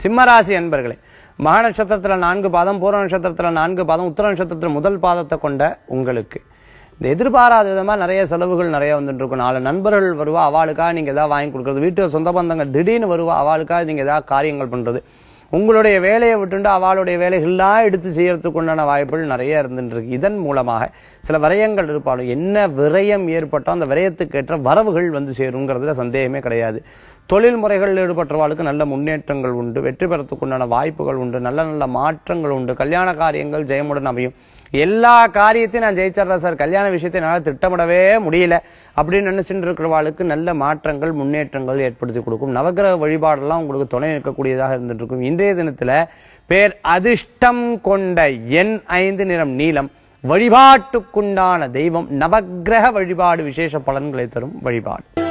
சிம்மராசி அன்பர்களே மக நட்சத்திரத்துல நான்கு பாதம் பூர நட்சத்திரத்துல நான்கு பாதம் உத்தர நட்சத்திரத்துல முதல் பாதத்தை கொண்ட உங்களுக்கு இந்த எதிர்பாராத விதமா நிறைய செலவுகள் நிறைய வந்துட்டு இருக்கும் நாலு நண்பர்கள் வருவா அவளுக்காக நீங்க ஏதாவது வாங்கி கொடுக்கறது வீட்டு சொந்த பந்தங்கள் திடீர்னு வருவா அவளுக்காக நீங்க ஏதாவது காரியங்கள் பண்றது உங்களுடைய வேலையை விட்டுண்டு அவளுடைய வேலைகள்லாம் எடுத்து செய்யறதுக்கு உண்டான வாய்ப்புகள் நிறைய இருந்துட்டு இருக்கு இதன் மூலமாக சில விரயங்கள் இருப்பாலும் என்ன விரயம் ஏற்பட்டோ அந்த விரயத்துக்கு ஏற்ற வரவுகள் வந்து சேருங்கிறதுல சந்தேகமே கிடையாது தொழில் முறைகளில் ஈடுபட்டவாளுக்கு நல்ல முன்னேற்றங்கள் உண்டு வெற்றி பெறத்துக்கு உண்டான வாய்ப்புகள் உண்டு நல்ல நல்ல மாற்றங்கள் உண்டு கல்யாண காரியங்கள் ஜெயமுடன் அமையும் எல்லா காரியத்தையும் நான் ஜெயிச்சிடுறேன் சார் கல்யாண விஷயத்தை என்னால் திட்டமிடவே முடியல அப்படின்னு நினைச்சுட்டு இருக்கிறவாளுக்கு நல்ல மாற்றங்கள் முன்னேற்றங்கள் ஏற்படுத்தி கொடுக்கும் நவகிரக வழிபாடெல்லாம் உங்களுக்கு துணை நிற்கக்கூடியதாக இருந்துட்டு இருக்கும் இன்றைய தினத்துல பேர் அதிர்ஷ்டம் கொண்ட எண் ஐந்து நிறம் நீலம் வழிபாட்டுக்குண்டான தெய்வம் நவக்கிரக வழிபாடு விசேஷ பலன்களை தரும் வழிபாடு